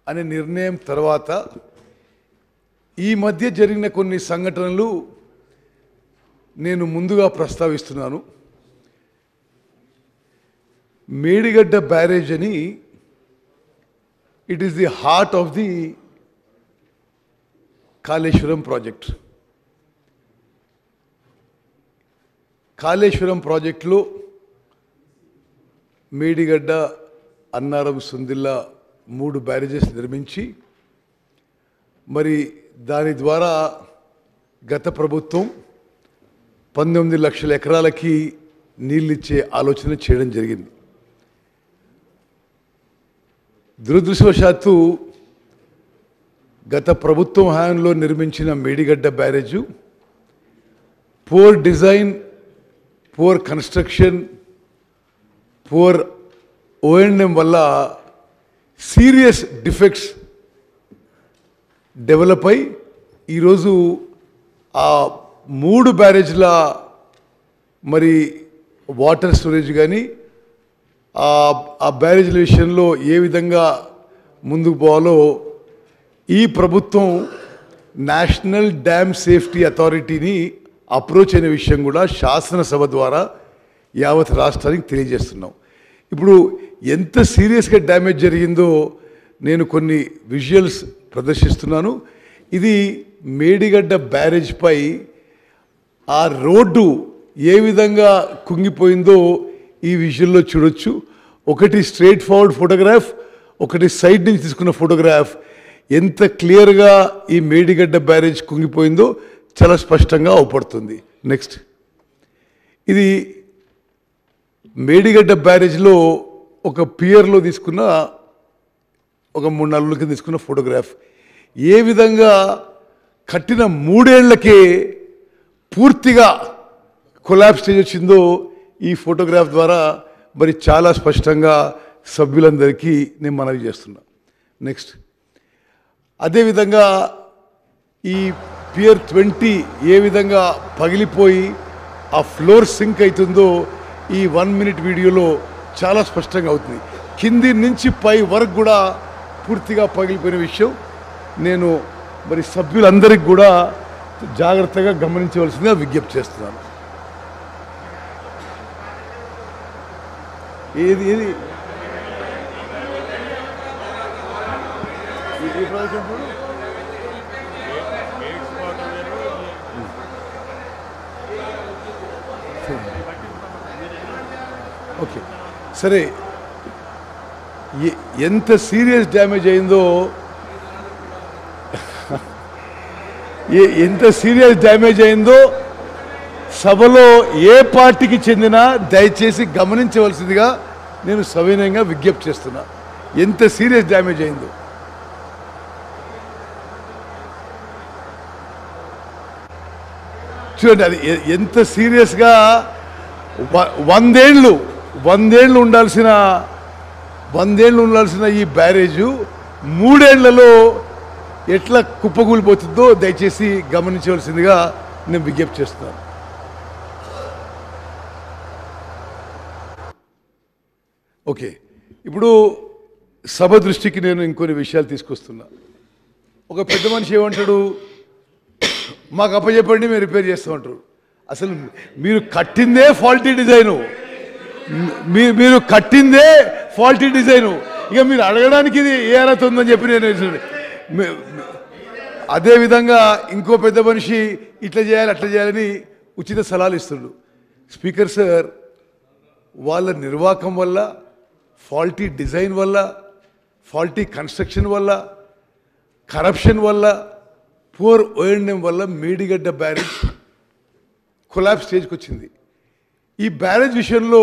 అనే నిర్ణయం తర్వాత ఈ మధ్య జరిగిన కొన్ని సంఘటనలు నేను ముందుగా ప్రస్తావిస్తున్నాను మేడిగడ్డ బ్యారేజ్ అని it is the heart of the Kaleshwaram project Kaleshwaram ప్రాజెక్టులో మేడిగడ్డ అన్నారం సుందిల్లా మూడు బ్యారేజెస్ నిర్మించి మరి దాని ద్వారా గత ప్రభుత్వం పంతొమ్మిది లక్షల ఎకరాలకి నీళ్ళిచ్చే ఆలోచన చేయడం జరిగింది దురదృష్టవశాత్తు గత ప్రభుత్వం హయాంలో నిర్మించిన Medigadda barrage poor design poor construction poor O and M వల్ల సీరియస్ డిఫెక్ట్స్ డెవలప్ అయి ఈరోజు ఆ మూడు బ్యారేజ్ల మరి వాటర్ స్టోరేజ్ కానీ ఆ ఆ బ్యారేజ్ల విషయంలో ఏ విధంగా ముందుకు పోవాలో ఈ ప్రభుత్వం నేషనల్ డ్యామ్ సేఫ్టీ అథారిటీని అప్రోచ్ అయిన విషయం కూడా శాసనసభ ద్వారా యావత్ రాష్ట్రానికి తెలియజేస్తున్నాం ఇప్పుడు ఎంత సీరియస్గా డ్యామేజ్ జరిగిందో నేను కొన్ని విజువల్స్ ప్రదర్శిస్తున్నాను ఇది మేడిగడ్డ బ్యారేజ్పై ఆ రోడ్డు ఏ విధంగా కుంగిపోయిందో ఈ విజువల్లో చూడొచ్చు ఒకటి స్ట్రైట్ ఫార్వర్డ్ ఫోటోగ్రాఫ్ ఒకటి సైడ్ నుంచి తీసుకున్న ఫోటోగ్రాఫ్ ఎంత క్లియర్గా ఈ మేడిగడ్డ బ్యారేజ్ కుంగిపోయిందో చాలా స్పష్టంగా అవపడుతుంది నెక్స్ట్ ఇది మేడిగడ్డ బ్యారేజ్లో ఒక పియర్లో తీసుకున్న ఒక మూడు నాలుగు రోజుల కింద తీసుకున్న ఫోటోగ్రాఫ్ ఏ విధంగా కట్టిన మూడేళ్లకే పూర్తిగా కొలాబ్ స్టేజ్ వచ్చిందో ఈ ఫోటోగ్రాఫ్ ద్వారా మరి చాలా స్పష్టంగా సభ్యులందరికీ నేను మనవి చేస్తున్నా నెక్స్ట్ అదేవిధంగా ఈ పియర్ ట్వంటీ ఏ విధంగా పగిలిపోయి ఆ ఫ్లోర్ సింక్ అవుతుందో ఈ వన్ మినిట్ వీడియోలో చాలా స్పష్టంగా అవుతుంది కింది నుంచి పై వరకు కూడా పూర్తిగా పగిలిపోయిన విషయం నేను మరి సభ్యులందరికీ కూడా జాగ్రత్తగా గమనించవలసిందిగా విజ్ఞప్తి చేస్తున్నాను ఏది ఏది ఈ- ఈ ప్రాజెక్ట్ ఎప్పుడు? ఓకే సరే ఎ- ఎంత సీరియస్ డ్యామేజ్ అయిందో ఏ- ఎంత సీరియస్ డ్యామేజ్ అయిందో సభలో ఏ పార్టీకి చెందినా దయచేసి గమనించవలసిందిగా నేను సవినయంగా విజ్ఞప్తి చేస్తున్నా ఎంత సీరియస్ డ్యామేజ్ అయిందో చూడండి అది ఎ- ఎంత సీరియస్గా వ- వందేళ్ళు వందేళ్ళు ఉండాల్సిన వందేళ్ళు ఉండాల్సిన ఈ బ్యారేజు మూడేళ్లలో ఎట్లా కుప్పకూలిపోతుందో దయచేసి గమనించవలసిందిగా నేను విజ్ఞప్తి చేస్తున్నాను ఓకే ఇప్పుడు సభ దృష్టికి నేను ఇంకొన్ని విషయాలు తీసుకొస్తున్నా ఒక పెద్ద మనిషి ఏమంటాడు మాకు అప్పచెప్పండి మేము రిపేర్ చేస్తామంటారు అసలు మీరు కట్టిందే ఫాల్టీ డిజైను మీ మీరు కట్టిందే ఫాల్టీ డిజైను ఇక మీరు అడగడానికి ఇది ఏ అర్హత ఉందని చెప్పి నేను మీ- మీ- అదేవిధంగా ఇంకో పెద్ద మనిషి ఇట్లా చేయాలి అట్లా చేయాలని ఉచిత సలహాలు ఇస్తుండు స్పీకర్ సార్ వాళ్ళ నిర్వాహకం వల్ల ఫాల్టీ డిజైన్ వల్ల ఫాల్టీ కన్స్ట్రక్షన్ వల్ల కరప్షన్ వల్ల పూర్ ఓఎండ్ఎం వల్ల మేడిగడ్డ బ్యారేజ్ కొలాబ్ స్టేజ్కి వచ్చింది ఈ బ్యారేజ్ విషయంలో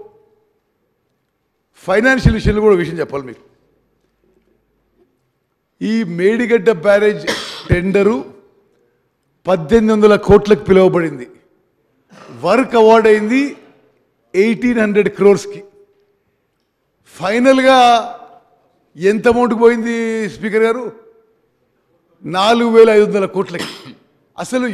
ఫైనాన్షియల్ విషయంలో కూడా ఒక విషయం చెప్పాలి మీకు ఈ మేడిగడ్డ బ్యారేజ్ టెండరు పద్దెనిమిది వందల కోట్లకు పిలువబడింది వర్క్ అవార్డ్ అయింది ఎయిటీన్ హండ్రెడ్ క్రోర్స్కి ఫైనల్గా ఎంత అమౌంట్కి పోయింది స్పీకర్ గారు నాలుగు వేల ఐదు వందల కోట్లకి అసలు